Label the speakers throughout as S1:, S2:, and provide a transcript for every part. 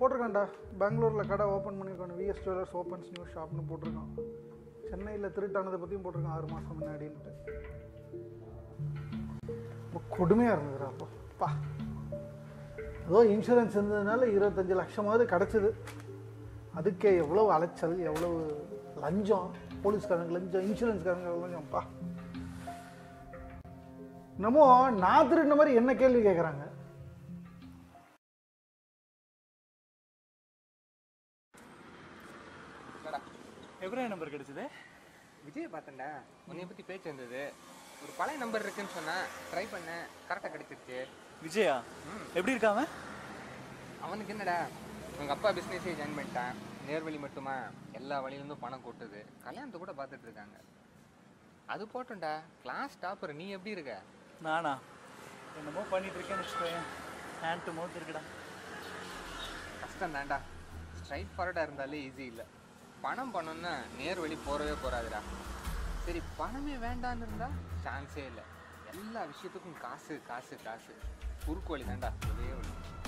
S1: போட்டிருக்கான்டா பெங்களூரில் கடை ஓப்பன் பண்ணியிருக்கான் விஎஸ் ஜுவல்லர்ஸ் ஓப்பன்ஸ் நியூ ஷாப்னு போட்டிருக்கான் சென்னையில் திருட்டானதை பற்றியும் போட்டிருக்கான் ஆறு மாதம் முன்னாடின்ட்டு ரொம்ப கொடுமையாக இருந்ததுடா அப்போ பா ஏதோ இன்சூரன்ஸ் இருந்ததுனால இருபத்தஞ்சு லட்சமாவது கிடச்சிது அதுக்கே எவ்வளோ அலைச்சல் எவ்வளவு லஞ்சம் போலீஸ்காரங்க லஞ்சம் இன்சூரன்ஸ்காரங்க லஞ்சம் பா என்னமோ நான் திருடின மாதிரி என்ன கேள்வி கேட்குறாங்க
S2: எப்படி நம்பர் கிடைச்சது
S3: விஜய் பார்த்தேன்டா உன்னைய பற்றி பேச்சு இருந்தது ஒரு பழைய நம்பர் இருக்குன்னு சொன்னேன் ட்ரை பண்ணேன் கரெக்டாக கிடைச்சிருச்சு
S2: விஜயா எப்படி இருக்காம
S3: அவனுக்கு என்னடா உங்க அப்பா பிஸ்னஸே ஜாயின் பண்ணிட்டான் நேர்வழி மட்டுமா எல்லா வழியிலேருந்தும் பணம் கொட்டுது கல்யாணத்தை கூட பார்த்துட்டு இருக்காங்க அது போட்டோம்டா கிளாஸ் டாப்பர் நீ எப்படி இருக்க
S2: நானா என்னமோ பண்ணிட்டு இருக்கேன்னு வச்சுக்கோயேன் ஹேண்ட் டு மவுத் இருக்குடா
S3: கஷ்டம் தான்டா ஸ்ட்ரைட் ஃபார்வர்டாக இருந்தாலே ஈஸி இல்லை பணம் பண்ணோன்னா நேர் வழி போறவே போறாதுடா சரி பணமே வேண்டான்னு இருந்தா சான்ஸே இல்லை எல்லா விஷயத்துக்கும் காசு காசு காசு குறுக்கு வழி தான்டா ஒரே வழி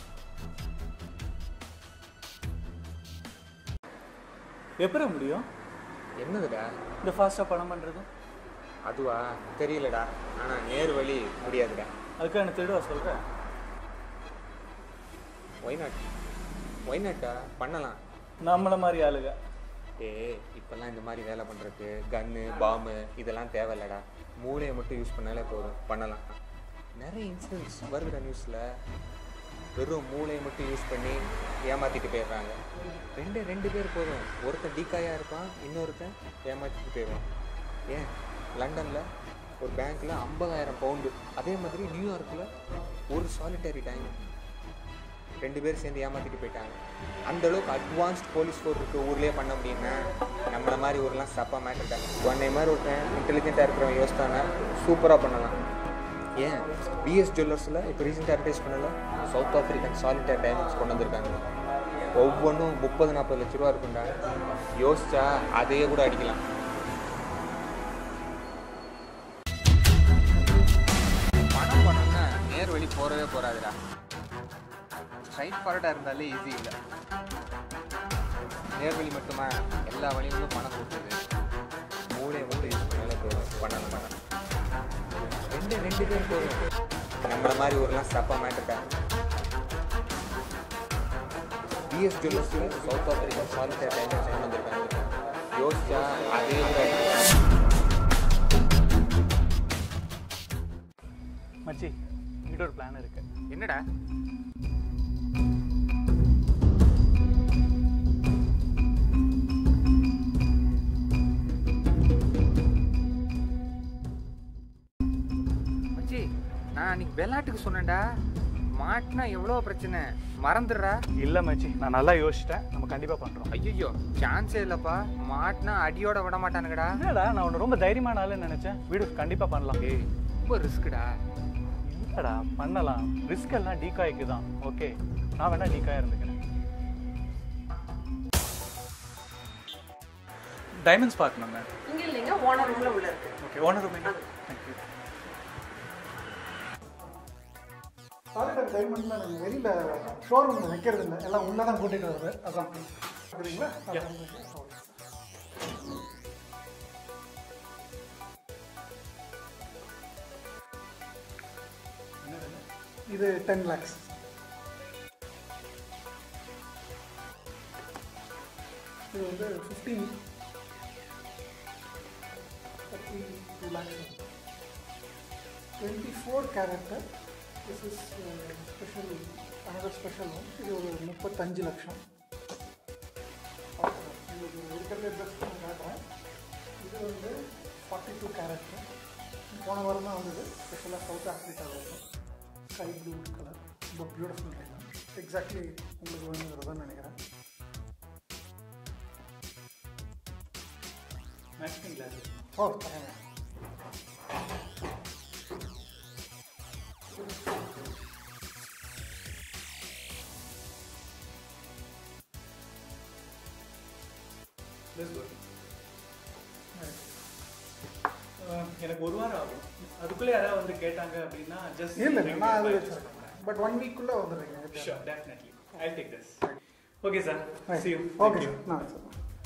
S2: எப்படி முடியும்
S3: என்னதுடா
S2: இந்த ஃபாஸ்ட்டாக பணம் பண்ணுறதும்
S3: அதுவா தெரியலடா ஆனா நேர் வழி முடியாதுடா
S2: அதுக்காக என்ன திருடுவா சொல்கிறேன்
S3: ஒய் நாட் ஒய் நாட்டா பண்ணலாம்
S2: நம்மளை மாதிரி ஆளுங்க
S3: ஏ இப்பெல்லாம் இந்த மாதிரி வேலை பண்ணுறதுக்கு கன்னு பாம்பு இதெல்லாம் தேவையில்லடா மூளையை மட்டும் யூஸ் பண்ணாலே போதும் பண்ணலாம் நிறைய இன்சிடென்ட்ஸ் வருகிற நியூஸில் வெறும் மூளையை மட்டும் யூஸ் பண்ணி ஏமாற்றிட்டு போயிடுறாங்க ரெண்டே ரெண்டு பேர் போதும் ஒருத்தன் டீக்காயாக இருப்பான் இன்னொருத்தன் ஏமாற்றிட்டு போயிடுவான் ஏன் லண்டனில் ஒரு பேங்க்கில் ஐம்பதாயிரம் பவுண்டு அதே மாதிரி நியூயார்க்கில் ஒரு சாலிட்டரி டைமண்ட் ரெண்டு பேரும் சேர்ந்து ஏமாத்திட்டு போயிட்டாங்க அந்த அளவுக்கு அட்வான்ஸ்ட் போலீஸ் ஃபோர்ஸ் இருக்க ஊர்லயே பண்ண முடியும்னா நம்மள மாதிரி ஊர்லாம் சப்பா மேட்டர் உன்னை மாதிரி ஒருத்தன் இன்டெலிஜென்ட்டாக இருக்கிறவன் யோசித்தானா சூப்பராக பண்ணலாம் ஏன் பிஎஸ் ஜுவல்லர்ஸில் இப்போ ரீசெண்டாக அட்வைஸ் பண்ணல சவுத் ஆஃப்ரிக்கன் சாலிட்டர் டைமண்ட்ஸ் கொண்டு வந்திருக்காங்க ஒவ்வொன்றும் முப்பது நாற்பது லட்ச ரூபா இருக்கும்டா யோசிச்சா அதையே கூட அடிக்கலாம் பணம் பணம்னா நேர் வழி போறவே போறாதுடா ஸ்ட்ரைட் ஃபார்வர்டாக இருந்தாலே ஈஸி இல்லை நேர்வழி மட்டுமா எல்லா வழியிலும் பணம் கொடுக்குது மூளையை மட்டும் யூஸ் பண்ணாலே போதும் பண்ணலாம் பண்ணலாம் ரெண்டு ரெண்டு பேர் போதும் நம்மள மாதிரி ஊர்லாம் சப்பா மேட்டர்டா பிஎஸ் ஜுவல்லர்ஸில் சவுத் ஆஃப்ரிக்கா சாலிட்டர் டைமண்ட்ஸ் கொண்டு வந்திருக்காங்க யோசிச்சா அதே கூட
S2: மச்சி என்கிட்ட ஒரு பிளான் இருக்கு
S3: என்னடா மச்சி நான் அன்னைக்கு வெள்ளாட்டுக்கு சொன்னேன்டா மாட்டினா எவ்வளோ பிரச்சனை மறந்துடுறா
S2: இல்லை மச்சி நான் நல்லா யோசிச்சிட்டேன் நம்ம கண்டிப்பாக பண்ணுறோம்
S3: ஐயோ சான்ஸே இல்லைப்பா மாட்டினா அடியோட விட மாட்டானுங்கடா
S2: என்னடா நான் உன்னை ரொம்ப தைரியமான ஆளுன்னு நினச்சேன் வீடு கண்டிப்பாக பண்ணலாம்
S3: ஏய் ரொம்ப ரிஸ்க்குடா
S2: இல்லைடா பண்ணலாம் ரிஸ்க் எல்லாம் டீகாய்க்கு தான் ஓகே நான் வேணா டீகாயாக இருந்துக்கிறேன் டைமண்ட்ஸ் பார்க்கணுங்க
S4: இங்க இல்லைங்க ஓனர் ரூம்ல உள்ள இருக்கு
S2: okay owner room thank you
S1: solitaire டைமண்ட்ல நாங்கள் வெளியில் ஷோரூமில் வைக்கிறது இல்லை எல்லாம் உள்ளே தான் கூட்டிகிட்டு வருது அதான் சரிங்களா இது டென் லேக்ஸ் இது வந்து fifteen thirty two lakhs twenty four character this is special another special one இது ஒரு முப்பத்தஞ்சு லட்சம் இது இருக்கிறத பெஸ்ட் நான் காட்டுறேன் இது வந்து ஃபார்ட்டி டூ கேரக்டர் போன வாரம் தான் வந்தது ஸ்பெஷலாக சவுத் ஆஃப்ரிக்காவில் இருக்கும் ஸ்கை ப்ளூ கலர் ரொம்ப பியூட்டிஃபுல் டைமண்ட் எக்ஸாக்ட்லி உங்களுக்கு வேணுங்கிறதான் நினைக்கிறேன்
S2: மேக்ஸிங் கிளாஸ்
S1: ஓ தரேன்
S2: எனக்கு ஒரு வாரம் ஆகும் அதுக்குள்ளே யாராவது வந்து கேட்டாங்க அப்படின்னா ஜஸ்ட்
S1: இல்லை இல்லை நான் அது வச்சுருக்கேன் பட் ஒன் வீக்குள்ளே வந்துடுறீங்க
S2: sure definitely I take this okay sir see you
S1: okay
S2: Thank you.
S1: Sir நான் சார்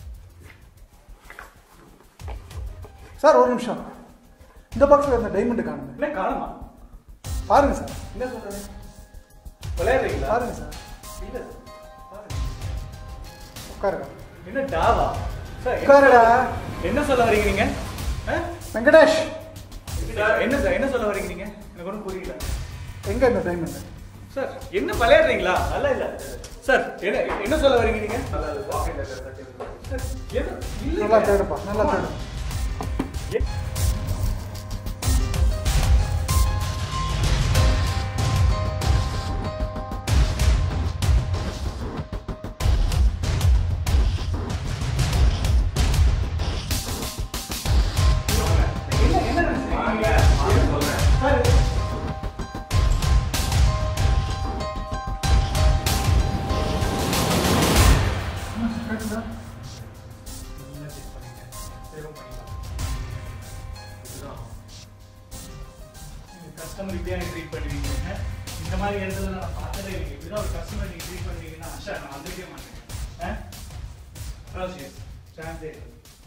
S1: சார் ஒரு நிமிஷம் இந்த பாக்ஸில் இருந்த டைமண்ட் காணுங்க
S2: என்ன காணுமா
S1: பாருங்க சார்
S2: என்ன சொல்றீங்க விளையாடுறீங்களா
S1: பாருங்க சார்
S2: இல்ல சார் பாருங்க.
S1: உட்காருங்க
S2: என்ன டாவா சார் என்ன
S1: உட்காருடா.
S2: சொல்ல- என்ன சொல்ல வரீங்க நீங்க ஆ?
S1: வெங்கடேஷ்
S2: சார் என்ன சார் என்ன சொல்ல வரீங்க நீங்க எனக்கு ஒன்றும் புரியல
S1: எங்க இந்த டைமண்ட்
S2: சார் என்ன விளையாடுறீங்களா நல்லா இல்ல சார் என்ன என்ன சொல்ல வரீங்க நீங்க சார், எது? இல்லைங்க.
S1: நல்லா தேடுப்பா நல்லா
S2: ஆமா.
S1: தேடு
S2: எ- என்ன என்ன நினைச்சீங்க? சார், கஸ்டமர் இப்படியா ட்ரீட் பண்ணுவீங்க இந்த மாதிரி இடத்துல நான் பார்த்ததே இல்லை இப்படிதான் ஒரு கஸ்டமர் நீங்க ட்ரீட் பண்ணுவீங்கன்னா அஷா நான் வந்திருக்கே மாட்டேன் சான்ஸே இல்லை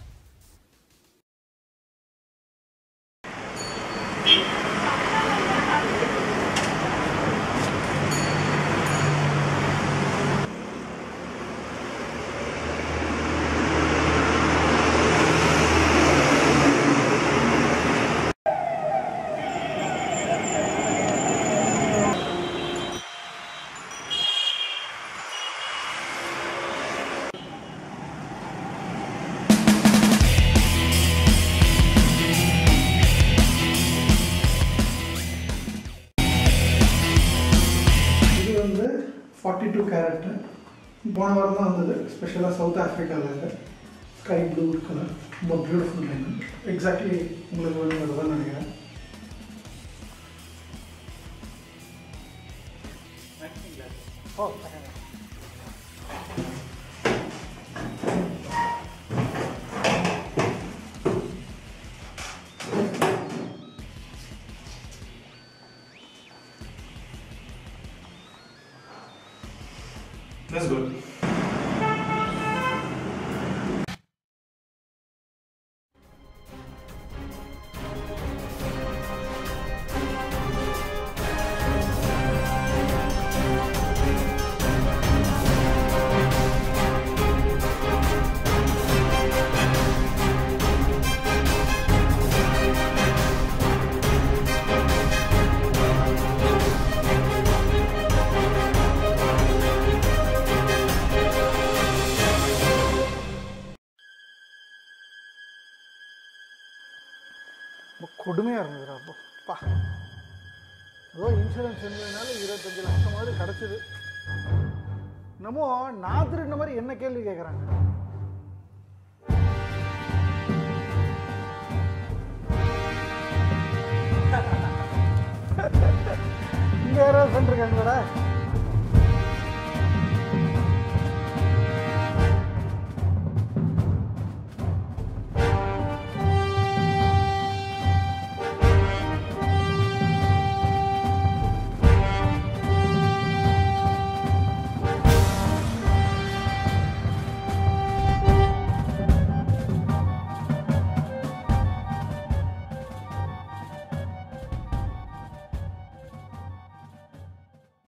S1: இது வந்து ஃபார்ட்டி டூ கேரட்டு போன வாரம் தான் வந்தது ஸ்பெஷலாக சவுத் ஆஃப்ரிக்காவிலேருந்து ஸ்கை ப்ளூ கலர் ரொம்ப பியூட்டிஃபுல் டைமண்ட் எக்ஸாக்ட்லி உங்களுக்கு வேணுங்கிறது தான் நினைக்கிறேன் ஓ
S2: That's good.
S1: ரொம்ப கொடுமையாக இருந்ததுடா அப்போ பா ஏதோ இன்சூரன்ஸ் இருந்ததுனால இருபத்தஞ்சு லட்சமாவது கிடச்சிது என்னமோ நான் திருடின மாதிரி என்ன கேள்வி கேட்குறாங்க இங்கே யாராவது பண்ணிருக்காங்களா